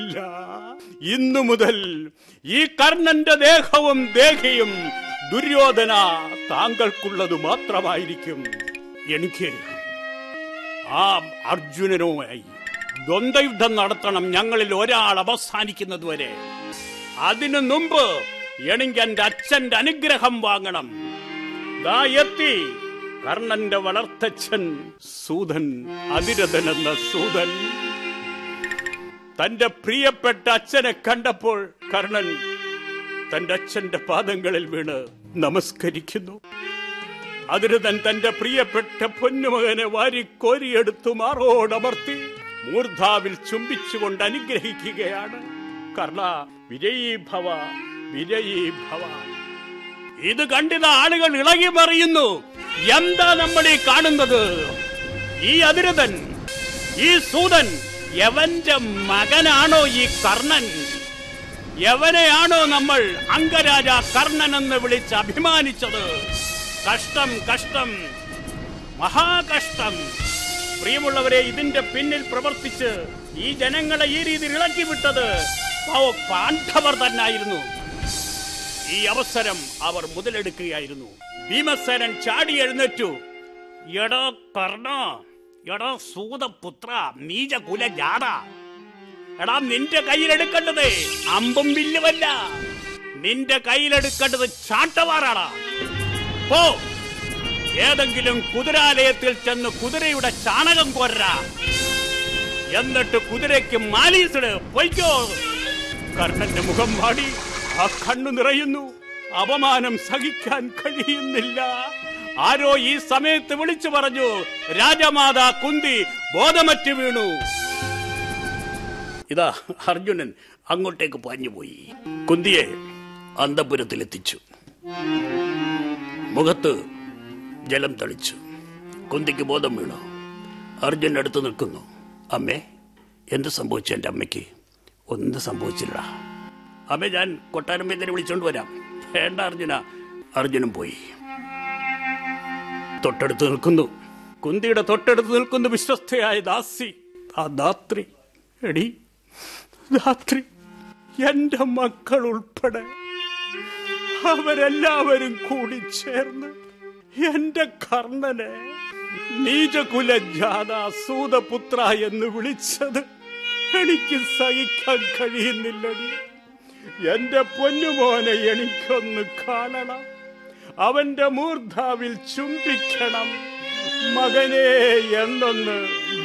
ഇല്ല ഇന്നു മുതൽ ഈ കർണന്റെ ദേഹവും ദേഹിയും ദുര്യോധന താങ്കൾക്കുള്ളത് മാത്രമായിരിക്കും എനിക്ക് ആ അർജുനനുമായി ദ്വന്ദ്വയുദ്ധം നടത്തണം ഞങ്ങളിൽ ഒരാൾ അവസാനിക്കുന്നത് വരെ അതിനു മുമ്പ് എനിക്ക് എന്റെ അച്ഛന്റെ അനുഗ്രഹം വാങ്ങണം ദാ എത്തി കർണന്റെ വളർത്തച്ഛൻ സൂതൻ അതിരഥൻ എന്ന സൂതൻ തന്റെ പ്രിയപ്പെട്ട അച്ഛനെ കണ്ടപ്പോൾ കർണൻ തന്റെ അച്ഛന്റെ പാദങ്ങളിൽ വീണ് നമസ്കരിക്കുന്നു അതിരഥൻ തന്റെ പ്രിയപ്പെട്ട പൊന്നുമകനെ വാരിക്കോരിയെടുത്തു മാറോടമർത്തി മൂർധാവിൽ ചുംബിച്ചുകൊണ്ട് അനുഗ്രഹിക്കുകയാണ് കർണ വിജയീ ഭവ വിജയീ ഭവ ഇത് കണ്ടിത ആളുകൾ ഇളകി മറിയുന്നു എന്താ നമ്മൾ ഈ കാണുന്നത് ഈ അതിരഥൻ ഈ സൂതൻ യവന്റെ മകനാണോ ഈ കർണൻ യവനെയാണോ നമ്മൾ അംഗരാജ കർണൻ എന്ന് വിളിച്ച് അഭിമാനിച്ചത് കഷ്ടം കഷ്ടം മഹാകഷ്ടം പ്രിയമുള്ളവരെ ഇതിന്റെ പിന്നിൽ പ്രവർത്തിച്ച് ഈ ജനങ്ങളെ ഈ രീതിയിൽ ഇളക്കി വിട്ടത് പാവ- പാണ്ഡവർ തന്നായിരുന്നു ഈ അവസരം അവർ മുതലെടുക്കുകയായിരുന്നു ഭീമസേനൻ ചാടി എഴുന്നേറ്റു എടോ കർണ എടോ സൂതപുത്ര നീജ കുലജാത എടാ നിന്റെ കയ്യിലെടുക്കേണ്ടത് അമ്പും വില്ലുമല്ല നിന്റെ കയ്യിലെടുക്കേണ്ടത് ചാട്ടവാറാടാ പോ ഏതെങ്കിലും കുതിരാലയത്തിൽ ചെന്ന് കുതിരയുടെ ചാണകം കൊര എന്നിട്ട് കുതിരയ്ക്ക് മാലീസിട് പൊയ്ക്കോ കർണന്റെ മുഖം വാടി ആ കണ്ണു നിറയുന്നു അപമാനം സഹിക്കാൻ കഴിയുന്നില്ല ആരോ ഈ സമയത്ത് വിളിച്ചു പറഞ്ഞു രാജമാതാ കുന്തി ബോധമറ്റ് വീണു ഇതാ അർജുനൻ അങ്ങോട്ടേക്ക് പാഞ്ഞുപോയി കുന്തിയെ അന്തപുരത്തിലെത്തിച്ചു മുഖത്ത് ജലം തളിച്ചു കുന്തിക്ക് ബോധം വീണു അർജുൻ അടുത്ത് നിൽക്കുന്നു അമ്മേ എന്ത് സംഭവിച്ചു എൻ്റെ അമ്മയ്ക്ക് ഒന്നും സംഭവിച്ചില്ല അമ്മേ ഞാൻ കൊട്ടാരം വേദന വിളിച്ചോണ്ട് വരാം വേണ്ട അർജുന അർജുനും പോയി തൊട്ടടുത്ത് നിൽക്കുന്നു കുന്തിയുടെ തൊട്ടടുത്ത് നിൽക്കുന്നു വിശ്വസ്തയായ ദാസി ആ ദാത്രി എടി ദാത്രി എന്റെ മക്കൾ ഉൾപ്പെടെ അവരെല്ലാവരും കൂടി ചേർന്ന് എന്റെ കർണനെ നീചകുല ജാത സൂതപുത്ര എന്ന് വിളിച്ചത് എനിക്ക് സഹിക്കാൻ കഴിയുന്നില്ലടി എന്റെ പൊന്നുമോനെ എനിക്കൊന്ന് കാണണം അവന്റെ മൂർധാവിൽ ചുംബിക്കണം മകനെ എന്നൊന്ന്